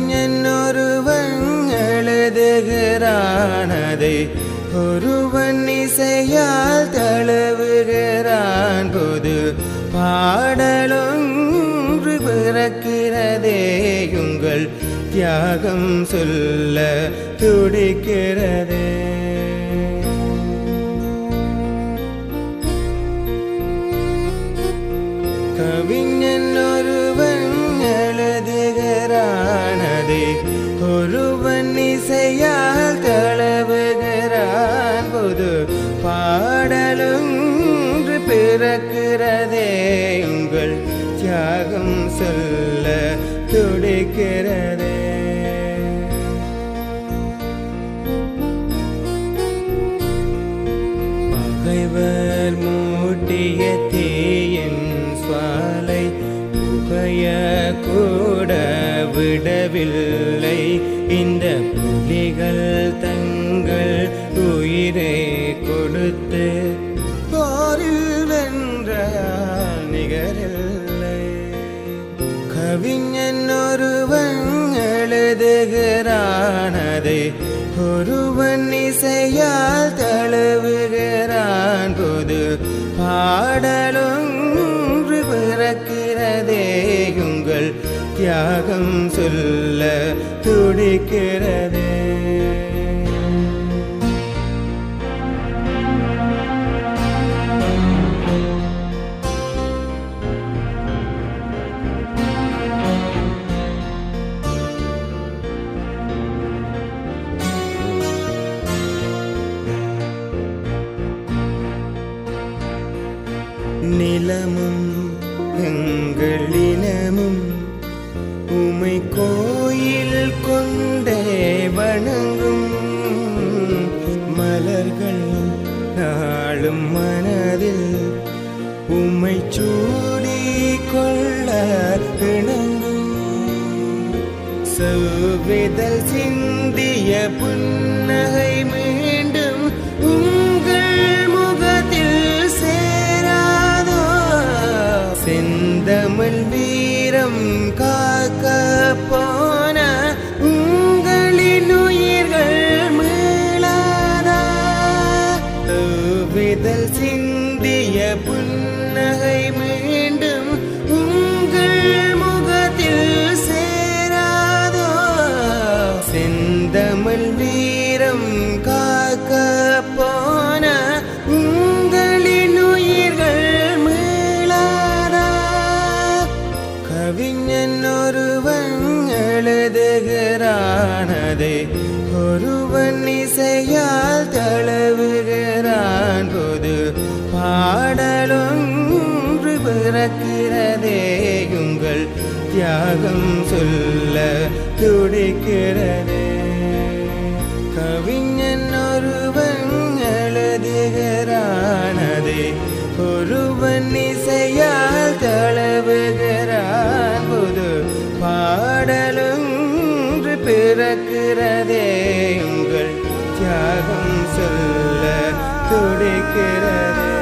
கவிஞன் ஒருவன் எழுதுகிறானதை ஒருவன் இசையால் தழுவுகிறான் புது பாடலொன்று பிறக்கிறதே உங்கள் தியாகம் சொல்ல துடிக்கிறதே கவிஞன் ஒருவன் எழுதுகிறானதை ஒருவன் இசையால் தளவுகிறான் புது பாடலொன்று பிறக்கிறதே உங்கள் தியாகம் சொல்ல துடிக்கிறதே பகைவர் மூட்டிய தீயின் சுவாலை புகைய கூட விடவில்லை இந்த புலிகள் தங்கள் உயிரை கொடுத்து போரில் வென்ற நிகரில்லை கவிஞன் ஒருவன் எழுதுகிறானதை ஒருவன் இசையால் தழுவுகிறான் புது பாடலொன்று பிறக்கிறதே உங்கள் தியாகம் சொல்ல துடிக்கிறதே நிலமும் எங்களினமும் உமை கோயில் கொண்டே வணங்கும் மலர்கள் நாளும் மனதில் உமை சூடி கொள்ள இணங்கும் செவ்விதழ் சிந்திய புன்னகை மீண்டும் உங்கள் முகத்தில் சேராதோ செந்தமிழ் வீரம் காக்க போன உங்களின் உயிர்கள் மீளாதா செவ்விதழ் சிந்திய புன்னகை மீண்டும் உங்கள் முகத்தில் சேராதோ செந்தமிழ் வீரம் காக்க போன உங்களின் உயிர்கள் மீளாதா கவிஞன் ஒருவன் எழுதுகிறானதை ஒருவன் இசையால் தழுவுகிறான் புது பாடலொன்று பிறக்கிறதே உங்கள் தியாகம் சொல்ல துடிக்கிறதே கவிஞன் ஒருவன் எழுதுகிறானதை ஒருவன் இசையால் தளவுகிறான் புது பாடலொன்று பிறக்கிறதே உங்கள் தியாகம் சொல்ல துடிக்கிறதே